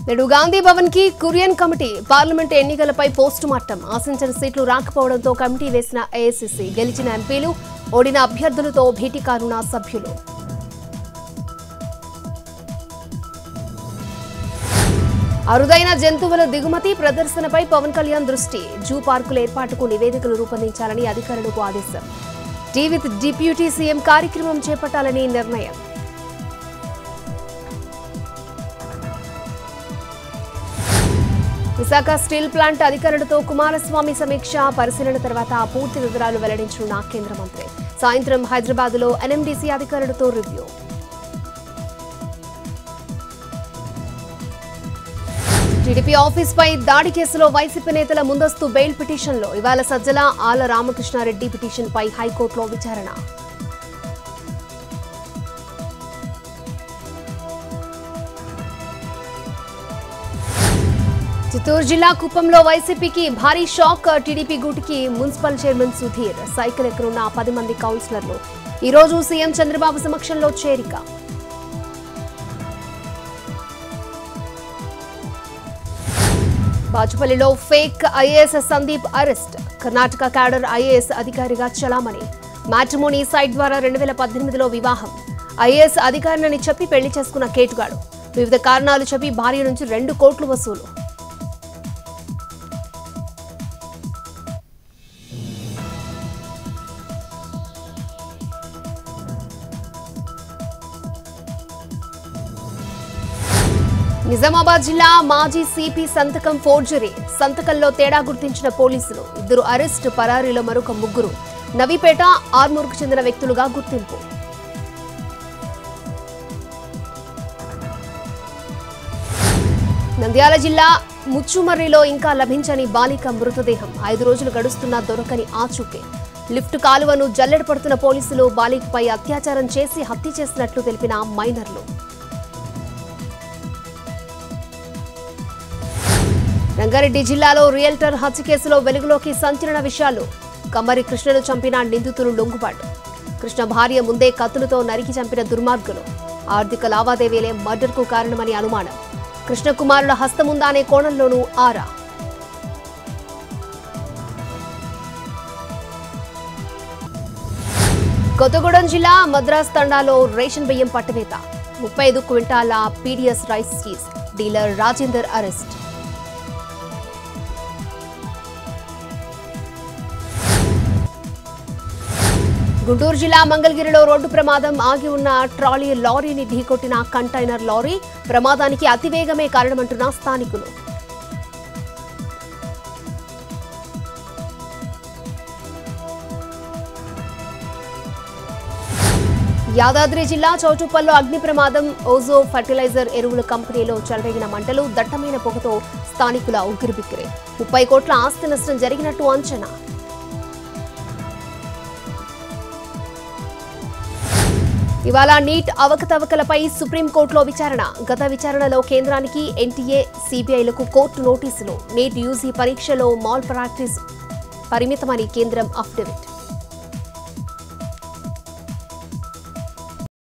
నేడు గాంధీ భవన్ కి Kurian committee parliament ఎన్నికలపై పోస్టు మార్టం ఆశించిన సీట్లు రాకపోవడంతో కమిటీ వేసిన ఏఐసిసి గెలిచిన ఎంపీలు ఓడిన అభ్యర్థులతో భేటీ కానున్న సభ్యులు అరుదైన జంతువుల దిగుమతి ప్రదర్శనపై పవన్ కళ్యాణ్ దృష్టి జూ పార్కుల ఏర్పాటుకు నివేదికలు రూపొందించాలని అధికారులకు ఆదేశం టీ విత్ డిప్యూటీ సీఎం కార్యక్రమం చేపట్టాలని నిర్ణయం విశాఖ స్టీల్ ప్లాంట్ అధికారులతో కుమారస్వామి సమీక్ష పరిశీలన తర్వాత పూర్తి వివరాలు వెల్లడించనున్న కేంద్ర మంత్రి సాయంత్రం హైదరాబాద్ లో ఎన్ఎండీసీ అధికారులతో రివ్యూ టీడీపీ ఆఫీస్ పై దాడి కేసులో వైసీపీ నేతల ముందస్తు బెయిల్ పిటిషన్లో ఇవాళ సజ్జల ఆల రామకృష్ణారెడ్డి పిటిషన్ పై హైకోర్టులో విచారణ చిత్తూరు జిల్లా కుప్పంలో వైసీపీకి భారీ షాక్ టీడీపీ గూటికి మున్సిపల్ చైర్మన్ సుధీర్ సైకిల్ ఎక్కనున్న పది మంది కౌన్సిలర్లు ఈ రోజు సీఎం చంద్రబాబు సమక్షంలో చేరిక బాచుపల్లిలో fake IAS Sandeep arrest Karnataka cadre IAS అధికారిగా చలామణి మ్యాట్రిమోనీ సైట్ ద్వారా రెండు వేల పద్దెనిమిదిలో వివాహం ఐఏఎస్ అధికారిని చెప్పి పెళ్లి చేసుకున్న కేటుగాడు వివిధ కారణాలు చెప్పి భార్య నుంచి రెండు కోట్లు వసూలు నిజామాబాద్ జిల్లా మాజీ సిపి సంతకం ఫోర్జరీ సంతకంలో తేడా గుర్తించిన పోలీసులు ఇద్దరు అరెస్ట్ పరారీలో మరొక ముగ్గురు నవీపేట ఆర్మూర్కు చెందిన వ్యక్తులుగా గుర్తింపు నంద్యాల జిల్లా ముచ్చుమర్రిలో ఇంకా లభించని బాలిక మృతదేహం ఐదు రోజులు గడుస్తున్నా దొరకని ఆచూకే లిఫ్ట్ కాలువను జల్లెడ పడుతున్న పోలీసులు బాలికపై అత్యాచారం చేసి హత్య చేసినట్లు తెలిపిన మైనర్లు రంగారెడ్డి జిల్లాలో రియల్టర్ హత్య కేసులో వెలుగులోకి సంచలన విషయాలు కమ్మరి కృష్ణను చంపిన నిందితులు లొంగుబాటు కృష్ణ భార్య ముందే కత్తులతో నరికి చంపిన దుర్మార్గులు ఆర్థిక లావాదేవీలే మర్డర్కు కారణమని అనుమానం కృష్ణకుమారుల హస్తముందా అనే కోణంలోనూ ఆరా కొత్తగూడెం జిల్లా మద్రాస్ తండాలో రేషన్ బియ్యం పట్టువేత ముప్పై ఐదు క్వింటాల PDS rice seize dealer Rajender arrest Guntur జిల్లా మంగళగిరిలో రోడ్డు ప్రమాదం ఆగి ఉన్న ట్రాలీ లారీని ఢీకొట్టిన కంటైనర్ లారీ ప్రమాదానికి అతివేగమే కారణమంటున్న స్థానికులు యాదాద్రి జిల్లా చౌటుప్పల్లో అగ్ని ప్రమాదం ఓజో ఫర్టిలైజర్ ఎరువుల కంపెనీలో చెలరేగిన మంటలు దట్టమైన పొగతో స్థానికుల ఉక్కిరిబిక్కిరి ముప్పై కోట్ల ఆస్తి నష్టం జరిగినట్టు అంచనా ఇవాళ నీట్ అవకతవకలపై సుప్రీంకోర్టులో విచారణ గత విచారణలో కేంద్రానికి ఎన్టీఏ సిబిఐలకు కోర్టు నోటీసులు నీట్ యూజీ పరీక్షలో మాల్ ప్రాక్టీస్ పరిమితమని కేంద్రం అఫిడవిట్